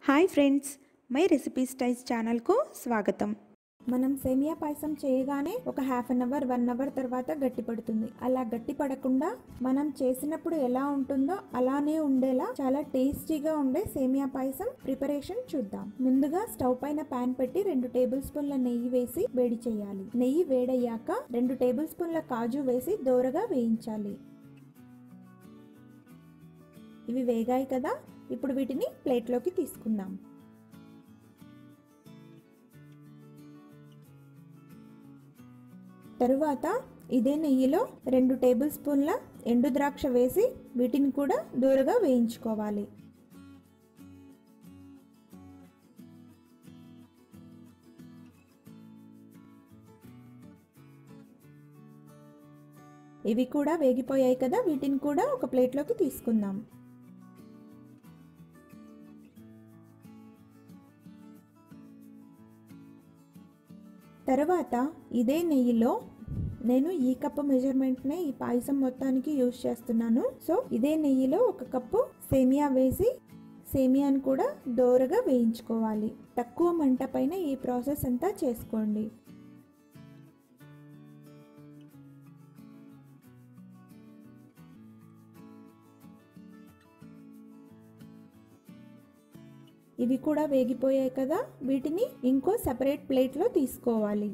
hi friends my recipe styles ఛానల్కు స్వాగతం మనం సేమియా పాయసం చేయగానే ఒక half an hour one hour తర్వాత గట్టి పడుతుంది అలా గట్టి పడకుండా మనం చేసినప్పుడు ఎలా ఉంటుందో అలానే ఉండేలా చాలా టేస్టీగా ఉండే సేమియా పాయసం ప్రిపరేషన్ చూద్దాం ముందుగా స్టవ్ పైన పాన్ పెట్టి రెండు టేబుల్ స్పూన్ల నెయ్యి వేసి వేడి చేయాలి నెయ్యి వేడయ్యాక రెండు టేబుల్ స్పూన్ల కాజు వేసి దోరగా వేయించాలి ఇవి వేగాయి కదా ఇప్పుడు వీటిని ప్లేట్లోకి తీసుకుందాం తరువాత ఇదే నెయ్యిలో రెండు టేబుల్ స్పూన్ల ఎండు ద్రాక్ష వేసి వీటిని కూడా దూరగా వేయించుకోవాలి ఇవి కూడా వేగిపోయాయి కదా వీటిని కూడా ఒక ప్లేట్లోకి తీసుకుందాం తర్వాత ఇదే నెయ్యిలో నేను ఈ కప్పు మెజర్మెంట్నే ఈ పాయసం మొత్తానికి యూజ్ చేస్తున్నాను సో ఇదే నెయ్యిలో ఒక కప్పు సేమియా వేసి సేమియాను కూడా దోరగా వేయించుకోవాలి తక్కువ మంట పైన ఈ ప్రాసెస్ అంతా చేసుకోండి ఇవి కూడా వేగిపోయాయి కదా వీటిని ఇంకో సపరేట్ ప్లేట్లో తీసుకోవాలి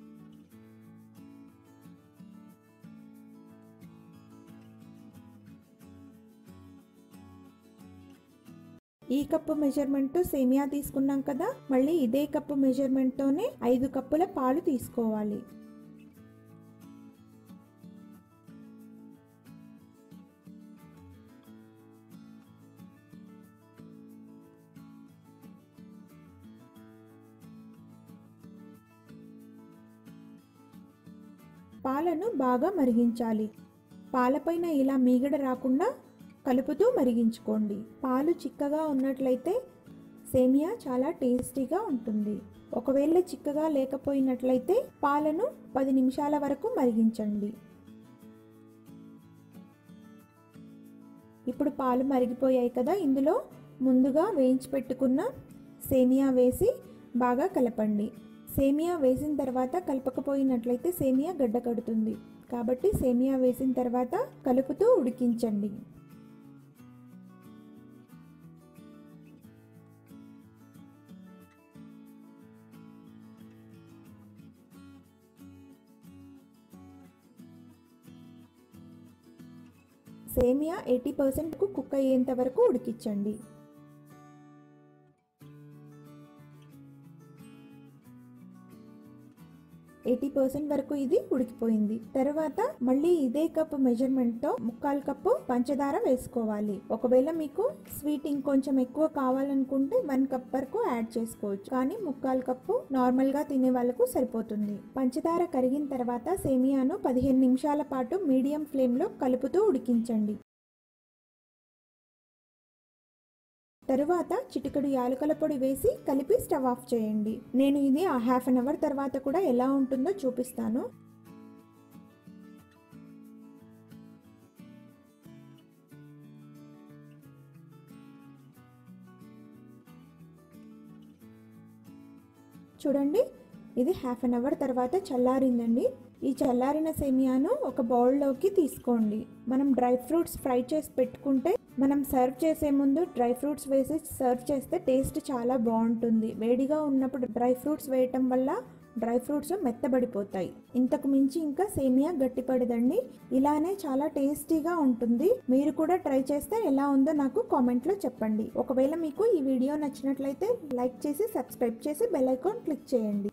ఈ కప్పు మెజర్మెంట్ సేమియా తీసుకున్నాం కదా మళ్ళీ ఇదే కప్పు మెజర్మెంట్తోనే ఐదు కప్పుల పాలు తీసుకోవాలి పాలను బాగా మరిగించాలి పాలపైన ఇలా మీగడ రాకుండా కలుపుతూ మరిగించుకోండి పాలు చిక్కగా ఉన్నట్లయితే సేమియా చాలా టేస్టీగా ఉంటుంది ఒకవేళ చిక్కగా లేకపోయినట్లయితే పాలను పది నిమిషాల వరకు మరిగించండి ఇప్పుడు పాలు మరిగిపోయాయి కదా ఇందులో ముందుగా వేయించి పెట్టుకున్న సేమియా వేసి బాగా కలపండి సేమియా వేసిన తర్వాత కలపకపోయినట్లయితే సేమియా గడ్డ కడుతుంది కాబట్టి సేమియా వేసిన తర్వాత కలుపుతూ ఉడికించండి సేమియా ఎయిటీ పర్సెంట్కు కుక్ అయ్యేంత వరకు ఉడికించండి ఎయిటీ పర్సెంట్ వరకు ఇది ఉడికిపోయింది తర్వాత మళ్ళీ ఇదే కప్పు మెజర్మెంట్ తో ముక్కాలు కప్పు పంచదార వేసుకోవాలి ఒకవేళ మీకు స్వీట్ ఇంకొంచెం ఎక్కువ కావాలనుకుంటే వన్ కప్ వరకు యాడ్ చేసుకోవచ్చు కానీ ముక్కాలు కప్పు నార్మల్ గా తినే వాళ్ళకు సరిపోతుంది పంచదార కరిగిన తర్వాత సేమియాను పదిహేను నిమిషాల పాటు మీడియం ఫ్లేమ్ లో కలుపుతూ ఉడికించండి తరువాత చిటికడు యాలకుల పొడి వేసి కలిపి స్టవ్ ఆఫ్ చేయండి నేను ఇది ఆ హాఫ్ అన్ అవర్ తర్వాత కూడా ఎలా ఉంటుందో చూపిస్తాను చూడండి ఇది హాఫ్ అన్ అవర్ తర్వాత చల్లారిందండి ఈ చల్లారిన సేమియాను ఒక బౌల్లోకి తీసుకోండి మనం డ్రై ఫ్రూట్స్ ఫ్రై చేసి పెట్టుకుంటే మనం సర్వ్ చేసే ముందు డ్రై ఫ్రూట్స్ వేసి సర్వ్ చేస్తే టేస్ట్ చాలా బాగుంటుంది వేడిగా ఉన్నప్పుడు డ్రై ఫ్రూట్స్ వేయటం వల్ల డ్రై ఫ్రూట్స్ మెత్తబడిపోతాయి ఇంతకు మించి ఇంకా సేమియా గట్టిపడదండి ఇలానే చాలా టేస్టీగా ఉంటుంది మీరు కూడా ట్రై చేస్తే ఎలా ఉందో నాకు కామెంట్లో చెప్పండి ఒకవేళ మీకు ఈ వీడియో నచ్చినట్లయితే లైక్ చేసి సబ్స్క్రైబ్ చేసి బెల్ ఐకాన్ క్లిక్ చేయండి